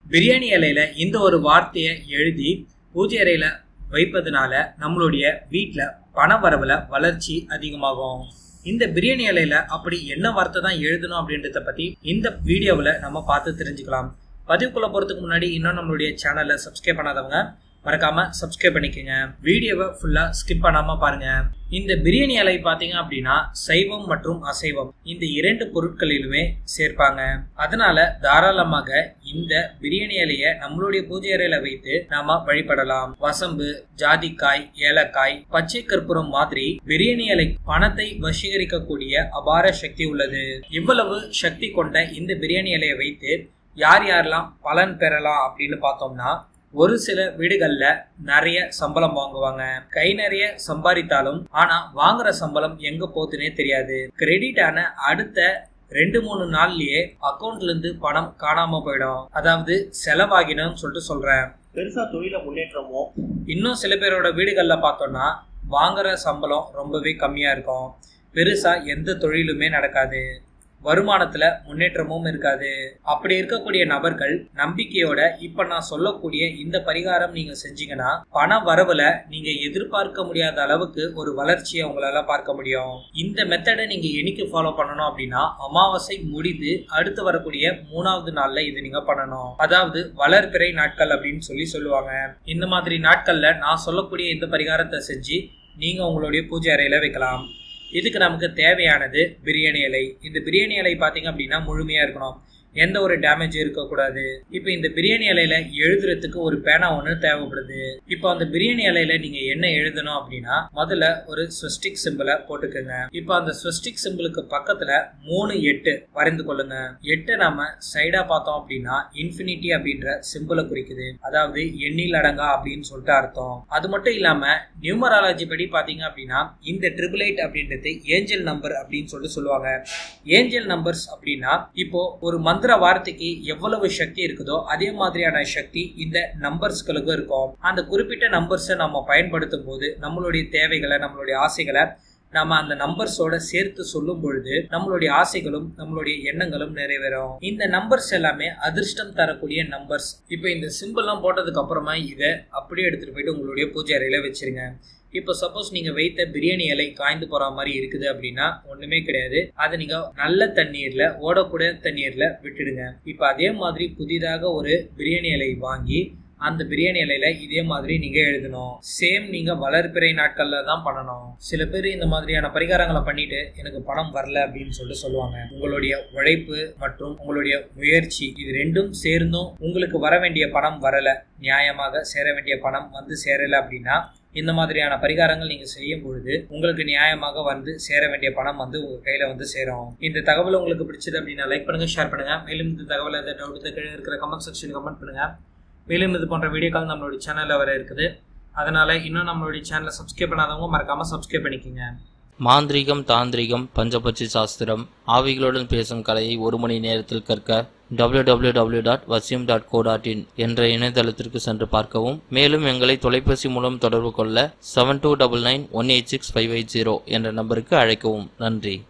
பிரியாணி இலையில இந்த ஒரு வார்த்தையை எழுதி பூஜை அறையில வைப்பதனால நம்மளுடைய வீட்ல பண வரவுல வளர்ச்சி அதிகமாகும் இந்த பிரியாணி இலையில அப்படி என்ன வார்த்தை தான் எழுதணும் அப்படின்றத பத்தி இந்த வீடியோவில் நம்ம பார்த்து தெரிஞ்சுக்கலாம் பதிவுக்குள்ள போறதுக்கு முன்னாடி இன்னும் நம்மளுடைய சேனலை சப்ஸ்கிரைப் பண்ணாதவங்க மறக்காம சப்ஸ்கிரைப் பண்ணிக்கோங்க வீடியோவை ஃபுல்லா ஸ்கிப் பண்ணாம பாருங்க இந்த பிரியாணி இலை பாத்தீங்க அப்படின்னா சைவம் மற்றும் அசைவம் இந்த இரண்டு பொருட்களிலுமே சேர்ப்பாங்க அதனால தாராளமாக இந்த பிரியாணி இலைய நம்மளுடைய பூஜை அறையில வைத்து நாம வழிபடலாம் வசம்பு ஜாதிக்காய் ஏலக்காய் பச்சை கற்பூரம் மாதிரி பிரியாணி இலை பணத்தை வசீகரிக்கக்கூடிய அபார சக்தி உள்ளது இவ்வளவு சக்தி கொண்ட இந்த பிரியாணி இலையை வைத்து யார் யாரெல்லாம் பலன் பெறலாம் அப்படின்னு பார்த்தோம்னா ஒரு சில வீடுகள்ல நிறைய சம்பளம் வாங்குவாங்க கை நிறைய சம்பாதித்தாலும் ஆனா வாங்குற சம்பளம் எங்க போகுதுன்னே தெரியாது கிரெடிட் ஆன அடுத்த ரெண்டு மூணு நாள்லயே அக்கௌண்ட்ல இருந்து பணம் காணாம போயிடும் அதாவது செலவாகினும்னு சொல்லிட்டு சொல்றேன் பெருசா தொழில முன்னேற்றமோ இன்னும் சில பேரோட வீடுகள்ல பார்த்தோம்னா வாங்குற சம்பளம் ரொம்பவே கம்மியா இருக்கும் பெருசா எந்த தொழிலுமே நடக்காது வருமானத்துல முன்னேற்றமும் இருக்காது அப்படி இருக்கக்கூடிய நபர்கள் நம்பிக்கையோட இப்ப நான் சொல்லக்கூடிய இந்த பரிகாரம் நீங்க செஞ்சீங்கன்னா பண வரவுல நீங்க எதிர்பார்க்க முடியாத அளவுக்கு ஒரு வளர்ச்சியை உங்களால பார்க்க முடியும் இந்த மெத்தடை நீங்க என்னைக்கு ஃபாலோ பண்ணணும் அப்படின்னா அமாவாசை முடிந்து அடுத்து வரக்கூடிய மூணாவது நாள்ல இது நீங்க பண்ணணும் அதாவது வளர்பிறை நாட்கள் அப்படின்னு சொல்லி சொல்லுவாங்க இந்த மாதிரி நாட்கள்ல நான் சொல்லக்கூடிய இந்த பரிகாரத்தை செஞ்சு நீங்க உங்களுடைய பூஜை அறையில வைக்கலாம் இதுக்கு நமக்கு தேவையானது பிரியாணி இலை இந்த பிரியாணி இலை பார்த்தீங்க அப்படின்னா முழுமையாக இருக்கணும் எந்த ஒரு டேமேஜ் இருக்கக்கூடாது இப்போ இந்த பிரியாணி இலையில எழுதுறதுக்கு ஒரு பேனா ஒன்று தேவைப்படுது இப்போ அந்த பிரியாணி இலையில நீங்க என்ன எழுதணும் அப்படின்னா முதல்ல ஒரு ஸ்வஸ்டிக் சிம்பிளை போட்டுக்கோங்க இப்போ அந்த ஸ்வஸ்டிக் சிம்பிளுக்கு பக்கத்துல மூணு எட்டு வரைந்து கொள்ளுங்க எட்டை நாம சைடா பார்த்தோம் அப்படின்னா இன்ஃபினிட்டி அப்படின்ற சிம்பிளை குறிக்குது அதாவது எண்ணில் அடங்கா அப்படின்னு சொல்லிட்டு அர்த்தம் அது மட்டும் இல்லாம நியூமராலஜி படி பாத்தீங்க அப்படின்னா இந்த ட்ரிபிள் எயிட் அப்படின்றது ஏஞ்சல் நம்பர் அப்படின்னு சொல்லிட்டு சொல்லுவாங்க ஏஞ்சல் நம்பர்ஸ் அப்படின்னா இப்போ ஒரு மந்திர வார்த்தைக்கு எவ்வளவு சக்தி இருக்குதோ அதே மாதிரியான சக்தி இந்த நம்பர்ஸ்களுக்கும் இருக்கும் அந்த குறிப்பிட்ட நம்பர்ஸை நம்ம பயன்படுத்தும் போது நம்மளுடைய தேவைகளை நம்மளுடைய ஆசைகளை நம்ம அந்த நம்பர்ஸோட சேர்த்து சொல்லும் பொழுது நம்மளுடைய ஆசைகளும் நம்மளுடைய எண்ணங்களும் நிறைவேறும் இந்த நம்பர்ஸ் எல்லாமே அதிர்ஷ்டம் தரக்கூடிய நம்பர்ஸ் இப்போ இந்த சிம்பிள்லாம் போட்டதுக்கு அப்புறமா இதை அப்படியே எடுத்துட்டு போயிட்டு உங்களுடைய பூஜை அறையில வச்சிருங்க இப்போ சப்போஸ் நீங்க வைத்த பிரியாணி இலை காய்ந்து போற மாதிரி இருக்குது அப்படின்னா ஒண்ணுமே கிடையாது அதை நீங்க நல்ல தண்ணீர்ல ஓடக்கூடிய தண்ணீர்ல விட்டுடுங்க இப்போ அதே மாதிரி புதிதாக ஒரு பிரியாணி இலை வாங்கி அந்த பிரியாணி இலையில இதே மாதிரி நீங்க எழுதணும் சேம் நீங்க வளர்பிறை நாட்கள்ல தான் பண்ணணும் சில பேர் இந்த மாதிரியான பரிகாரங்களை பண்ணிட்டு எனக்கு பணம் வரல அப்படின்னு சொல்லிட்டு சொல்லுவாங்க உங்களுடைய உழைப்பு மற்றும் உங்களுடைய முயற்சி இது ரெண்டும் சேர்ந்தும் உங்களுக்கு வர வேண்டிய பணம் வரல நியாயமாக சேர வேண்டிய பணம் வந்து சேரல அப்படின்னா இந்த மாதிரியான பரிகாரங்கள் நீங்க செய்யும் பொழுது உங்களுக்கு நியாயமாக வந்து சேர வேண்டிய பணம் வந்து உங்க கையில வந்து சேரும் இந்த தகவல் உங்களுக்கு பிடிச்சது அப்படின்னா லைக் பண்ணுங்க ஷேர் பண்ணுங்க மேலும் இந்த தகவல் எதாவது டவுட் கீழே இருக்கிற கமெண்ட் செக்ஷன் கமெண்ட் பண்ணுங்க மேலும் இது போன்ற வீடியோக்கள் நம்மளுடைய சேனலில் வர இருக்குது அதனால இன்னும் நம்மளுடைய சேனலை சப்ஸ்கிரைப் பண்ணாதவங்க மறக்காம சப்ஸ்கிரைப் பண்ணிக்கோங்க மாந்திரீகம் தாந்திரிகம் பஞ்சபட்சி சாஸ்திரம் ஆவிகளுடன் பேசும் கலையை ஒரு மணி நேரத்தில் கற்க www.vasyum.co.in டாட் வசியம் டாட் கோ டாட் இன் என்ற இணையதளத்திற்கு சென்று பார்க்கவும் மேலும் எங்களை தொலைபேசி மூலம் தொடர்பு கொள்ள seven two double nine one eight six five eight zero என்ற நம்பருக்கு அழைக்கவும் நன்றி